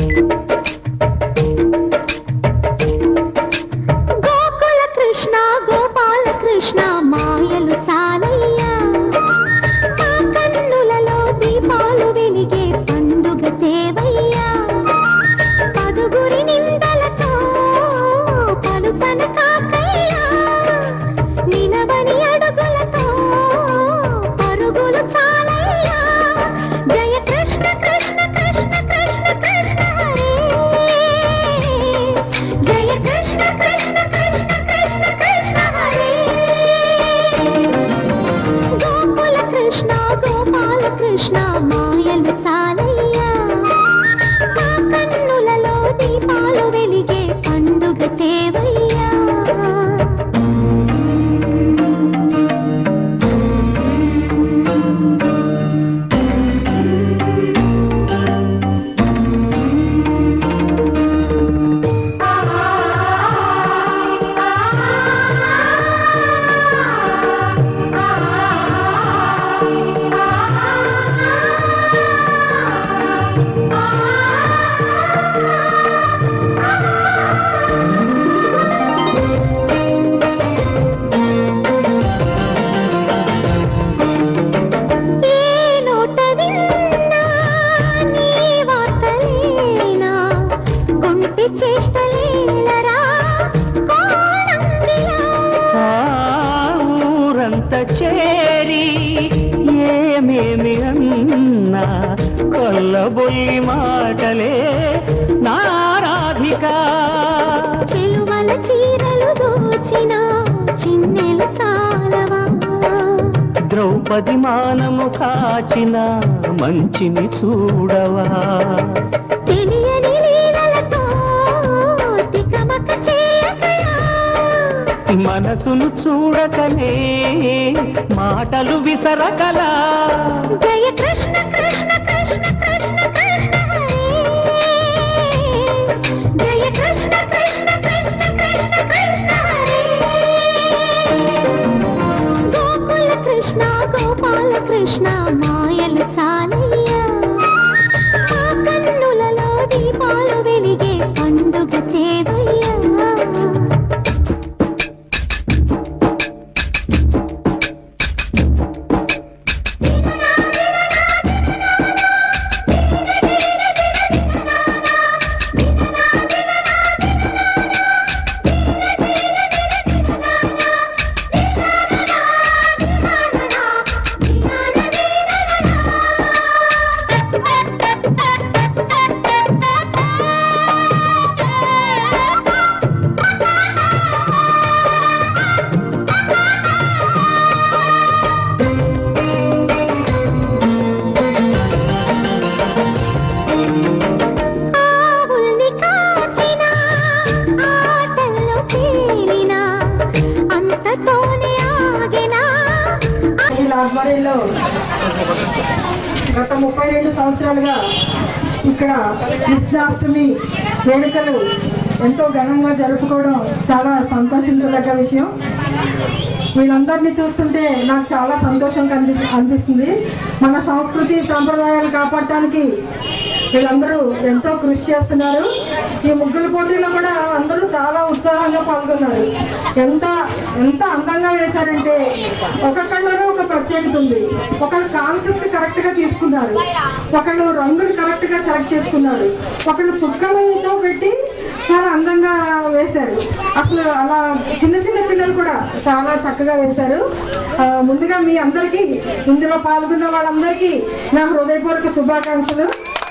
గోకుల కృష్ణ గోపాల కృష్ణ మాయలు చాలయ్యా మా కన్నులలో దీపాలు వెలిగే పండుగ తేవయ్యా పదుగురి నిందలతో పలుపన కాకయ్యా నిలవని అడుగులతో పరుగులు చాలయ్యా జయ కృష్ణ కృష్ణ కృష్ణ కృష్ణ కృష్ణ హరే జయ కృష్ణ కృష్ణ కృష్ణ కృష్ణ కృష్ణ హరే గోకుల కృష్ణ గోపాల కృష్ణ మాయలు చాలయ్యా మా కన్నులలో దీపాలు వెలిగే పండుగ తేవయ్యా ఏ నోట విన్నా నీ వార్తలేనా గుంటి చేష్టలేలరా కోణంగిలా ఆ ఊరంత చేరి ఏమేమి అన్నా కొల్లబొల్లి మాటలే నారాధిక చెలువల చీరలు దోచిన చిన్నెలు చాలవా ద్రౌపది మానము కాచిన మంచిని చూడవా తెలియని లీలలతో తికమక చేయకయా మనసును చూడకనే మాటలు విసరకలా జయ కృష్ణ కృష్ణ కృష్ణ కృష్ణ కృష్ణ హరే జయ కృష్ణ కృష్ణ కృష్ణ కృష్ణ కృష్ణ హరే గోకుల కృష్ణ గోపాల కృష్ణ మాయలు చాలయ్యా మా కన్నులలో దీపాలు వెలిగే పండుగ తేవయ్యా ఆవుల్ని కాచిన ఆటల్లో తేలిన అంతతోనే ఆగినా వీళ్ళ ఆధ్వర్యంలో గత ముప్పై రెండు సంవత్సరాలుగా ఇక్కడ కృష్ణాష్టమి వేడుకలు ఎంతో ఘనంగా జరుపుకోవడం చాలా సంతోషించదగ్గ విషయం వీళ్ళందరినీ చూస్తుంటే నాకు చాలా సంతోషం కనిపి అనిపిస్తుంది మన సంస్కృతి సాంప్రదాయాలు కాపాడటానికి వీళ్ళందరూ ఎంతో కృషి చేస్తున్నారు ఈ ముగ్గుల పోటీలో కూడా అందరూ చాలా ఉత్సాహంగా పాల్గొన్నారు ఎంత ఎంత అందంగా వేశారంటే ఒక్కొక్కళ్ళలో ఒక ప్రత్యేకత ఉంది ఒకళ్ళు కాన్సెప్ట్ కరెక్ట్ గా తీసుకున్నారు ఒకళ్ళు రంగులు కరెక్ట్ గా సెలెక్ట్ చేసుకున్నారు ఒకళ్ళు చుక్కలతో పెట్టి చాలా అందంగా వేశారు అసలు అలా చిన్న చిన్న పిల్లలు కూడా చాలా చక్కగా వేశారు ఆ, ముందుగా మీ అందరికీ ఇందులో పాల్గొన్న వాళ్ళందరికీ నా హృదయపూర్వక శుభాకాంక్షలు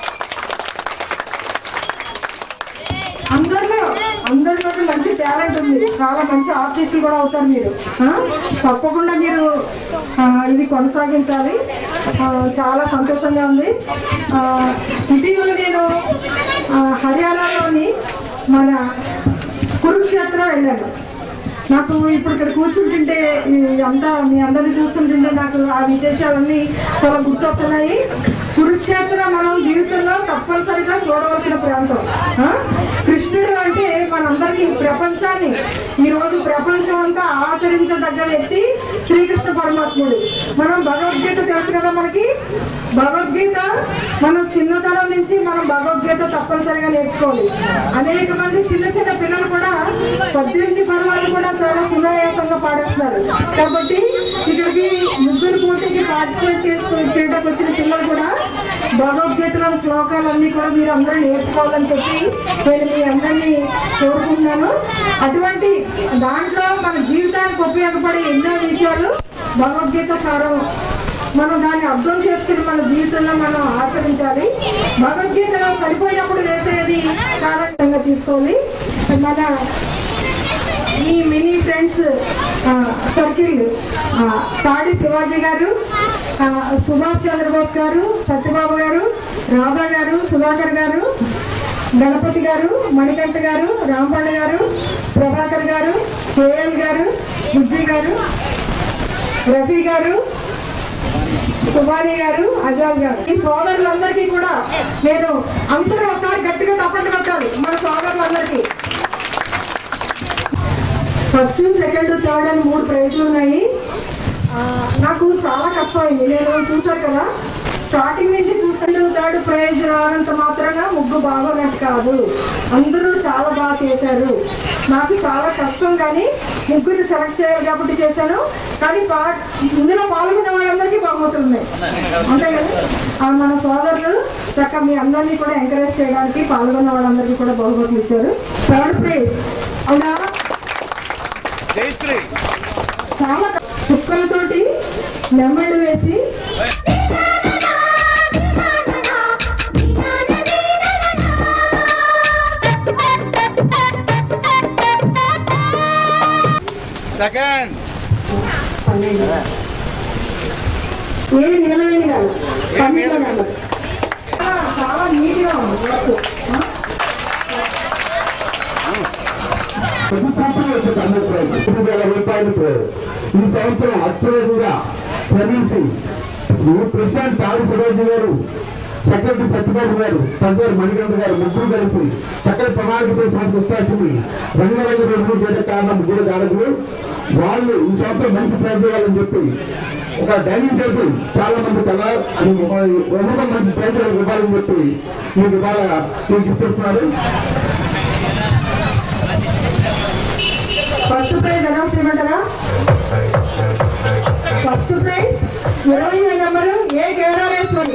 అందరిలో అందరిలో మంచి టాలెంట్ ఉంది చాలా మంచి ఆర్టిస్టులు కూడా అవుతారు మీరు ఆ? తప్పకుండా మీరు ఆ, ఇది కొనసాగించాలి ఆ, చాలా సంతోషంగా ఉంది ఆ, ఇటీవల నేను ఆ, హర్యానాలోని మన కురుక్షేత్రం వెళ్ళాను నాకు ఇప్పుడు ఇక్కడ కూర్చుంటుంటే ఈ అంతా మీ అందరిని చూస్తుంటుంటే నాకు ఆ విశేషాలన్నీ చాలా గుర్తొస్తున్నాయి కురుక్షేత్రం మనం జీవితంలో తప్పనిసరిగా చూడవలసిన ప్రాంతం ఆ? కృష్ణుడు అంటే మనందరికీ ప్రపంచాన్ని ఈ రోజు ప్రపంచం అంతా ఆ ఆచరించదగ్గ వ్యక్తి శ్రీకృష్ణ పరమాత్ముడు మనం భగవద్గీత తెలుసు కదా మనకి భగవద్గీత మనం చిన్నతనం నుంచి మనం భగవద్గీత తప్పనిసరిగా నేర్చుకోవాలి అనేక మంది చిన్న చిన్న పిల్లలు కూడా పద్దెనిమిది పర్వాలు కూడా చాలా సునాయాసంగా పాడేస్తున్నారు కాబట్టి ఇక్కడికి ముగ్గురు పోటీకి పార్టిసిపేట్ చేసుకుని చేయడానికి వచ్చిన పిల్లలు కూడా భగవద్గీతలోని శ్లోకాలన్నీ కూడా మీరు అందరూ నేర్చుకోవాలని చెప్పి నేను మీ అందరినీ కోరుకుంటున్నాను అటువంటి దాంట్లో మన జీవితానికి ఉపయోగపడే ఎన్నో విషయాలు భగవద్గీత సారం మనం దాన్ని అర్థం చేసుకుని మన జీవితంలో మనం ఆచరించాలి భగవద్గీతలో సరిపోయినప్పుడు వేసేది చాలా విధంగా తీసుకోవాలి మన ఈ మినీ ఫ్రెండ్స్ సర్కిల్ తాడి శివాజీ గారు ఆ, సుభాష్ చంద్రబోస్ గారు సత్యబాబు గారు రాధా గారు సుధాకర్ గారు గణపతి గారు మణికంఠ గారు రాంపళ్ళ గారు ప్రభాకర్ గారు కేఎల్ గారు బుజ్జి గారు రఫీ గారు సుబాని గారు అజాల్ గారు ఈ సోదరులందరికీ కూడా నేను అందరూ ఒకసారి గట్టిగా తప్పట్లు కొట్టాలి మన సోదరులందరికీ ఫస్ట్ సెకండ్ థర్డ్ అని మూడు ప్రైజ్లు ఉన్నాయి ఆ, నాకు చాలా కష్టమైంది నేను చూసారు కదా స్టార్టింగ్ నుంచి చూసాడు థర్డ్ ప్రైజ్ రానంత మాత్రంగా ముగ్గు బాగోనట్టు కాదు అందరూ చాలా బాగా చేశారు నాకు చాలా కష్టం కానీ ముగ్గురు సెలెక్ట్ చేయాలి కాబట్టి చేశాను కానీ పా ఇందులో పాల్గొన్న వాళ్ళందరికీ బహుమతులు ఉన్నాయి అంతే కదా ఆ, మన సోదరులు చక్కగా మీ అందరినీ కూడా ఎంకరేజ్ చేయడానికి పాల్గొన్న వాళ్ళందరికీ కూడా బహుమతులు ఇచ్చారు థర్డ్ ప్రైజ్ అవునా చాలా చుక్కలతోటి లెమన్ వేసి సెకండ్ పన్నెండు ఏ నిలవేది కాదు పన్నెండు నెంబర్ చాలా- చాలా నీట్గా ఉంది వర్క్. ప్రతి సంవత్సరం వచ్చే తొమ్మిది ప్రైజ్ తొమ్మిది వేల రూపాయలు ప్రైజ్ ఈ సంవత్సరం అత్యధికంగా శ్రమించి ఈ ప్రెసిడెంట్ తాడి శివాజీ గారు సెక్రటరీ సత్యబాబు గారు తదివారు మణికంఠ గారు ముగ్గురు కలిసి చక్కటి ప్రణాళిక చేసిన కృష్ణాష్టమి రంగరంగ రోజులు చేయడం కారణం ముగ్గురు కారకులు వాళ్ళు ఈ సంవత్సరం మంచి ప్రైజ్ చేయాలని చెప్పి ఒక డైనింగ్ టేబుల్ చాలా మంది కదా అది ఒక మంచి ప్రైజ్ ఇవ్వాలని చెప్పి మీకు ఇవాళ మీకు ఇప్పిస్తున్నారు ఫస్ట్ ప్రైజ్ అనౌన్స్ చేయమంటారా ఫస్ట్ ప్రైజ్ ఇరవై నెంబరు ఏ గేరాలేశ్వరి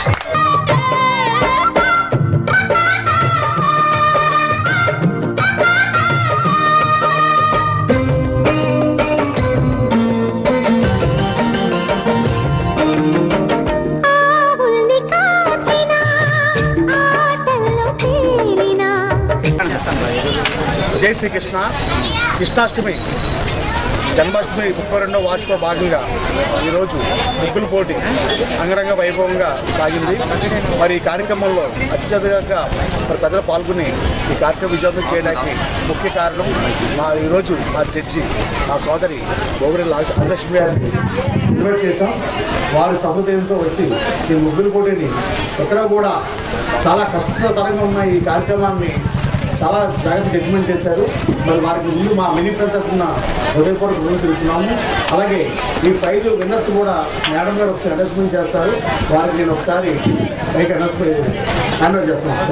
ఆవుల్ని కాచిన ఆటల్లో తేలిన జై శ్రీకృష్ణ కృష్ణాష్టమి జన్మాష్టమి ముప్పై రెండవ వార్షిక భాగంగా ఈరోజు ముగ్గుల పోటీ అంగరంగ వైభవంగా సాగింది మరి ఈ కార్యక్రమంలో అత్యధికంగా మరి ప్రజలు పాల్గొని ఈ కార్యక్రమం విజయవంతం చేయడానికి ముఖ్య కారణం మా ఈరోజు మా జడ్జి మా సోదరి గోగురి రాజలక్ష్మి గారిని ఇన్వైట్ చేశాం వారి సహృదయంతో వచ్చి ఈ ముగ్గుల పోటీని ఎక్కడ కూడా చాలా కష్టతరంగా ఉన్న ఈ కార్యక్రమాన్ని చాలా జాగ్రత్త జడ్జిమెంట్ చేశారు మరి వారికి ముందు మా మినీ ఫ్రెండ్స్ తరఫున హృదయపూర్వక రుణం తెలుపుతున్నాము అలాగే ఈ ప్రైజ్ విన్నర్స్ కూడా మేడం గారు ఒకసారి అనౌన్స్మెంట్ చేస్తారు వారికి నేను ఒకసారి మీకు అనౌన్స్మెంట్ హ్యాండ్ ఓవర్ చేస్తున్నాను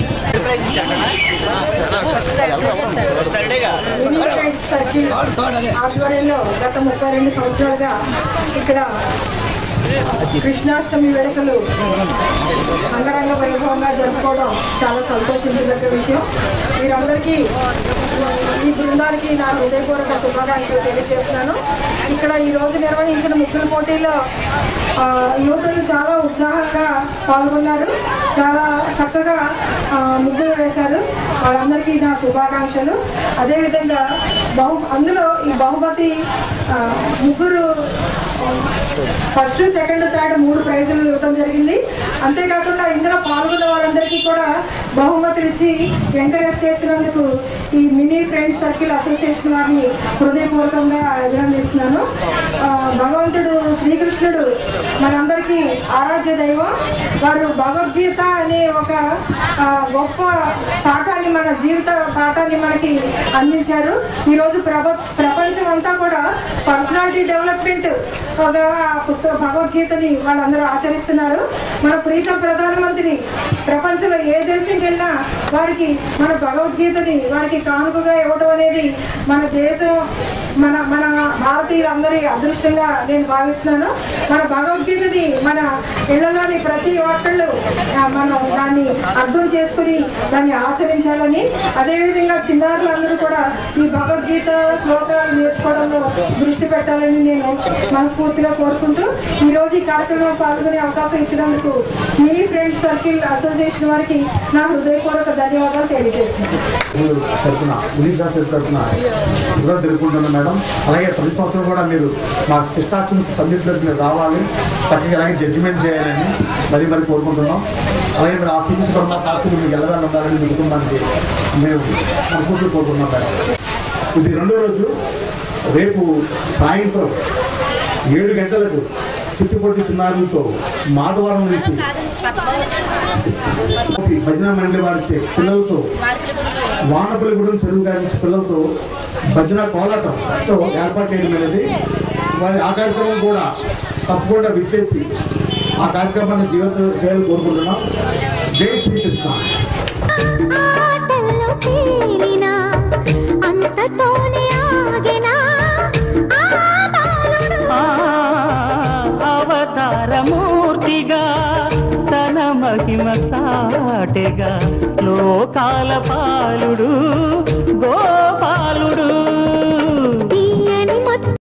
మినీ ఫ్రెండ్స్ సర్కిల్ ఆధ్వర్యంలో గత ముప్పై రెండు సంవత్సరాలుగా ఇక్కడ కృష్ణాష్టమి వేడుకలు అంగరంగ వైభవంగా జరుపుకోవడం చాలా సంతోషించదగ్గ విషయం మీరందరికీ ఈ బృందానికి నా హృదయపూర్వక శుభాకాంక్షలు తెలియజేస్తున్నాను ఇక్కడ ఈ రోజు నిర్వహించిన ముగ్గుల పోటీలో ఆ, యువతులు చాలా ఉత్సాహంగా పాల్గొన్నారు చాలా చక్కగా ఆ, ముగ్గులు వేశారు వాళ్ళందరికీ నా శుభాకాంక్షలు అదేవిధంగా బహు అందులో ఈ బహుమతి ఆ, ముగ్గురు ఫస్ట్ సెకండ్ థర్డ్ మూడు ప్రైజులు ఇవ్వడం జరిగింది అంతేకాకుండా ఇందులో పాల్గొన్న వాళ్ళందరికీ కూడా బహుమతులు ఇచ్చి ఎంకరేజ్ చేసినందుకు ఈ మినీ ఫ్రెండ్స్ సర్కిల్ అసోసియేషన్ వారిని హృదయపూర్వకంగా అభినందిస్తున్నాను ఆ, భగవంతుడు శ్రీకృష్ణుడు మనందరికీ ఆరాధ్య దైవం వారు భగవద్గీత ఎంత అనే ఒక ఆ, గొప్ప పాఠాన్ని మన జీవిత పాఠాన్ని మనకి అందించారు ఈరోజు ప్రప ప్రపంచం అంతా కూడా పర్సనాలిటీ డెవలప్మెంట్ ఒక పుస్తక భగవద్గీతని వాళ్ళందరూ ఆచరిస్తున్నారు మన ప్రీత ప్రధానమంత్రి ప్రపంచంలో ఏ దేశంకి వెళ్ళినా వారికి మన భగవద్గీతని వారికి కానుకగా ఇవ్వడం అనేది మన దేశం మన మన భారతీయులందరి అదృష్టంగా నేను భావిస్తున్నాను మన భగవద్గీతని మన ఇళ్లలోని ప్రతి ఒక్కళ్ళు ఆ, మనం దాన్ని అర్థం చేసుకుని దాన్ని ఆచరించాలని అదేవిధంగా చిన్నారులందరూ కూడా ఈ భగవద్గీత శ్లోకాలు నేర్చుకోవడంలో దృష్టి పెట్టాలని నేను మనస్ఫూర్తిగా కోరుకుంటూ ఈ రోజు ఈ కార్యక్రమంలో పాల్గొనే అవకాశం ఇచ్చినందుకు మీ ఫ్రెండ్స్ సర్కిల్ అసోసియేషన్ వారికి నా హృదయపూర్వక ధన్యవాదాలు తెలియజేస్తున్నాను మీరు తరఫున ఉదీప్ దాస్ తరఫున ఇవ్వడం జరుపుకుంటున్నాం మేడం అలాగే ప్రతి సంవత్సరం కూడా మీరు మా కృష్ణాష్టమి సబ్జెక్టులకు మీరు రావాలి చక్కగా అలాగే జడ్జిమెంట్ చేయాలని మరీ మరి కోరుకుంటున్నాం అలాగే మీరు ఆశీర్వదించుకున్న కాశీలు మీకు ఎల్లవేళ ఉండాలని మీ కుటుంబానికి మేము మనస్ఫూర్తిగా కోరుకుంటున్నాం మేడం ఇది రెండో రోజు రేపు సాయంత్రం ఏడు గంటలకు చిట్టుపొట్టి చిన్నారులతో మాధవరం నుంచి భజన మండలి వారిచే పిల్లలతో వానపల్లిగూడెం చెరువు గారి నుంచి పిల్లలతో భజన కోలాటంతో ఏర్పాటు చేయడం అనేది వారి ఆ కార్యక్రమం కూడా తప్పకుండా విచ్చేసి ఆ కార్యక్రమాన్ని జీవిత చేయాలని కోరుకుంటున్నాం జై శ్రీకృష్ణ ఆటల్లో తేలినా అంతతోనే ఆగెనా ఆ బాలుడు ఆ అవతారమూర్తిగా తన మహిమ సాటెగా లోకాల పాలుడు గోపాలుడు